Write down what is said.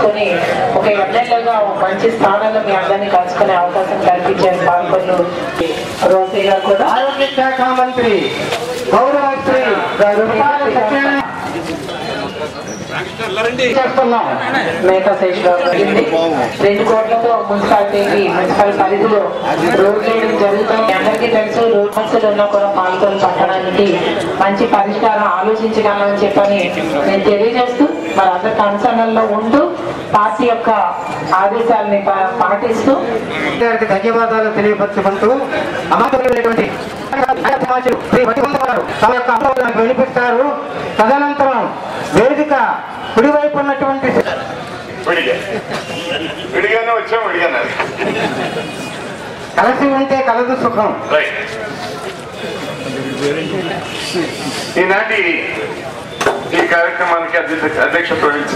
తీసుకొని ఒక ఎమ్మెల్యేగా ఒక మంచి స్థానంలో మీ అందరినీ కలుసుకునే అవకాశం కల్పించారు పాల్గొల్లు రోసే గారు కూడా ఆరోగ్య శాఖ మంత్రి గౌరవ శ్రీ రూపాల సత్యనారాయణ చేస్తున్నాం మేకా శేషరావు జరిగింది రెండు కోట్లతో మున్సిపాలిటీకి మున్సిపల్ పరిధిలో రోడ్ వేయడం జరుగుతుంది అందరికీ తెలుసు రోడ్ సమస్యలు ఉన్నా కూడా పాల్గొని పట్టడానికి మంచి పరిష్కారం ఆలోచించగలమని చెప్పని నేను తెలియజేస్తూ మరి అందరి కన్సర్న్లో ఉంటూ పార్టీ యొక్క ఆదేశాలని పా- పాటిస్తూ గారికి ధన్యవాదాలు తెలియపరచుకుంటూ అమాయకులైనటువంటి సమాజం శ్రీ వటికొండ గారు తమ యొక్క అనుభవాలను వినిపిస్తారు తదనంతరం వేదిక కుడివైపు ఉన్నటువంటి విడిగా విడిగానే వచ్చాం విడిగానే కలిసి ఉంటే కలదు సుఖం రైట్ ఈనాటి ఈ కార్యక్రమానికి అధ్యక్ష అధ్యక్షత వహించిన